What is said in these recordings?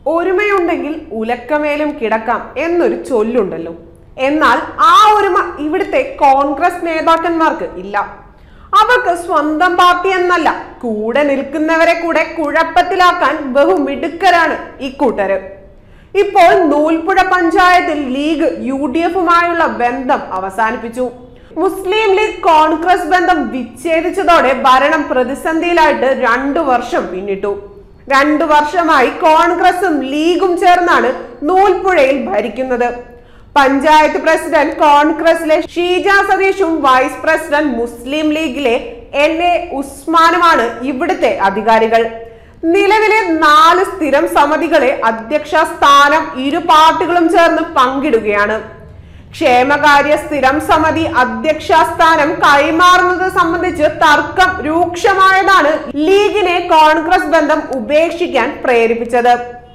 ഒരുമയുണ്ടെങ്കിൽ ഉലക്കമേലും കിടക്കാം എന്നൊരു ചൊല്ലുണ്ടല്ലോ എന്നാൽ ആ ഒരുമ ഇവിടുത്തെ കോൺഗ്രസ് നേതാക്കന്മാർക്ക് ഇല്ല അവർക്ക് സ്വന്തം പാർട്ടി എന്നല്ല കൂടെ നിൽക്കുന്നവരെ കൂടെ കുഴപ്പത്തിലാക്കാൻ ബഹുമിടുക്കരാണ് ഇക്കൂട്ടര് ഇപ്പോൾ നൂൽപ്പുഴ പഞ്ചായത്തിൽ ലീഗ് യു ഡി എഫുമായുള്ള ബന്ധം അവസാനിപ്പിച്ചു മുസ്ലിം ലീഗ് കോൺഗ്രസ് ബന്ധം വിച്ഛേദിച്ചതോടെ ഭരണം പ്രതിസന്ധിയിലായിട്ട് രണ്ടു വർഷം പിന്നിട്ടു രണ്ടു വർഷമായി കോൺഗ്രസും ലീഗും ചേർന്നാണ് നൂൽപ്പുഴയിൽ ഭരിക്കുന്നത് പഞ്ചായത്ത് പ്രസിഡന്റ് കോൺഗ്രസിലെ ഷീജ സതീഷും വൈസ് പ്രസിഡന്റ് മുസ്ലിം ലീഗിലെ എൻ എ ഉസ്മാനുമാണ് ഇവിടുത്തെ അധികാരികൾ നിലവിലെ നാല് സ്ഥിരം സമിതികളെ അധ്യക്ഷ സ്ഥാനം ഇരു പാർട്ടികളും ചേർന്ന് പങ്കിടുകയാണ് ക്ഷേമകാര്യ സ്ഥിരം സമിതി അധ്യക്ഷ സ്ഥാനം കൈമാറുന്നത് സംബന്ധിച്ച് തർക്കം രൂക്ഷമായതാണ് ലീഗിനെ കോൺഗ്രസ് ബന്ധം ഉപേക്ഷിക്കാൻ പ്രേരിപ്പിച്ചത്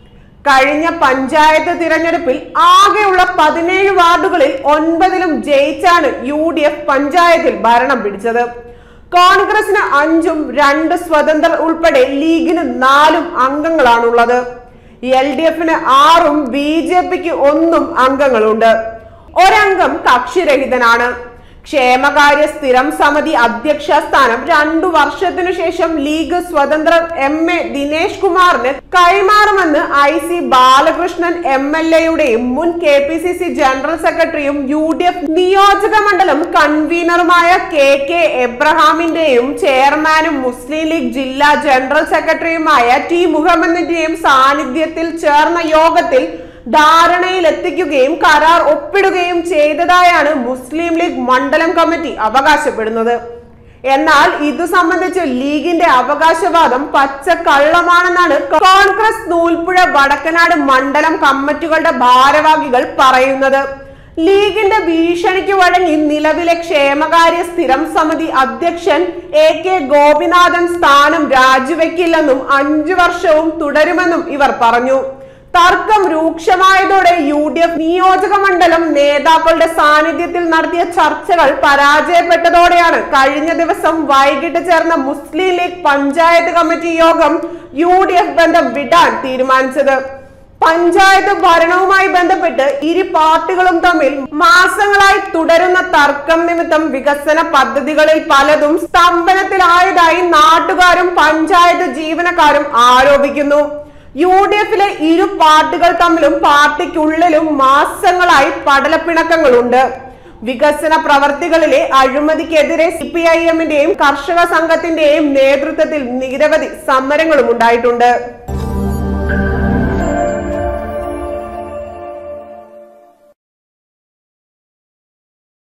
കഴിഞ്ഞ പഞ്ചായത്ത് തിരഞ്ഞെടുപ്പിൽ ആകെയുള്ള പതിനേഴ് വാർഡുകളിൽ ഒൻപതിലും ജയിച്ചാണ് യു ഡി എഫ് പഞ്ചായത്തിൽ ഭരണം പിടിച്ചത് കോൺഗ്രസിന് അഞ്ചും രണ്ട് സ്വതന്ത്രർ ഉൾപ്പെടെ ലീഗിന് നാലും അംഗങ്ങളാണുള്ളത് എൽ ഡി എഫിന് ആറും ബി ജെ പിക്ക് ഒന്നും അംഗങ്ങളുണ്ട് ഒരംഗം കക്ഷിരഹിതനാണ് ക്ഷേമകാര്യ സ്ഥിരം സമിതി അധ്യക്ഷ സ്ഥാനം രണ്ടു വർഷത്തിനു ശേഷം ലീഗ് സ്വതന്ത്രർ എം എ ദിനേശ് കുമാറിന് കൈമാറുമെന്ന് I C Balakrishnan M L എയുടെയും മുൻ K P C C general സെക്രട്ടറിയും യു ഡി എഫ് നിയോജക മണ്ഡലം കൺവീനറുമായ കെ കെ എബ്രഹാമിന്റെയും ചെയർമാനും മുസ്ലിം ലീഗ് ജില്ലാ ജനറൽ സെക്രട്ടറിയുമായ ടി മുഹമ്മദിന്റെയും സാന്നിധ്യത്തിൽ ചേർന്ന യോഗത്തിൽ ധാരണയിൽ എത്തിക്കുകയും കരാർ ഒപ്പിടുകയും ചെയ്തതായാണ് മുസ്ലിം ലീഗ് മണ്ഡലം കമ്മിറ്റി അവകാശപ്പെടുന്നത് എന്നാൽ ഇതു സംബന്ധിച്ച് ലീഗിന്റെ അവകാശവാദം പച്ച കള്ളമാണെന്നാണ് കോൺഗ്രസ് നൂൽപ്പുഴ വടക്കനാട് മണ്ഡലം കമ്മിറ്റികളുടെ ഭാരവാഹികൾ പറയുന്നത് ലീഗിന്റെ ഭീഷണിക്ക് വഴങ്ങി നിലവിലെ ക്ഷേമകാര്യ സ്ഥിരം സമിതി അധ്യക്ഷൻ എ കെ ഗോപിനാഥൻ സ്ഥാനം രാജിവെക്കില്ലെന്നും അഞ്ചു വർഷവും തുടരുമെന്നും ഇവർ പറഞ്ഞു തർക്കം രൂക്ഷമായതോടെ യു ഡി എഫ് നിയോജക മണ്ഡലം നേതാക്കളുടെ സാന്നിധ്യത്തിൽ നടത്തിയ ചർച്ചകൾ പരാജയപ്പെട്ടതോടെയാണ് കഴിഞ്ഞ ദിവസം വൈകിട്ട് ചേർന്ന മുസ്ലിം ലീഗ് പഞ്ചായത്ത് കമ്മിറ്റി യോഗം യു ഡി എഫ് ബന്ധം വിടാൻ തീരുമാനിച്ചത് പഞ്ചായത്ത് ഭരണവുമായി ബന്ധപ്പെട്ട് ഇരു പാർട്ടികളും തമ്മിൽ മാസങ്ങളായി തുടരുന്ന തർക്കം നിമിത്തം വികസന പദ്ധതികളിൽ പലതും സ്തംഭനത്തിലായതായി നാട്ടുകാരും പഞ്ചായത്ത് ജീവനക്കാരും ആരോപിക്കുന്നു യു ഡി എഫിലെ ഇരു പാർട്ടികൾ തമ്മിലും പാർട്ടിക്കുള്ളിലും മാസങ്ങളായി പടലപ്പിണക്കങ്ങളുണ്ട് വികസന പ്രവർത്തികളിലെ അഴിമതിക്കെതിരെ സി പി ഐ എമ്മിന്റെയും കർഷക സംഘത്തിന്റെയും നേതൃത്വത്തിൽ നിരവധി സമരങ്ങളും ഉണ്ടായിട്ടുണ്ട്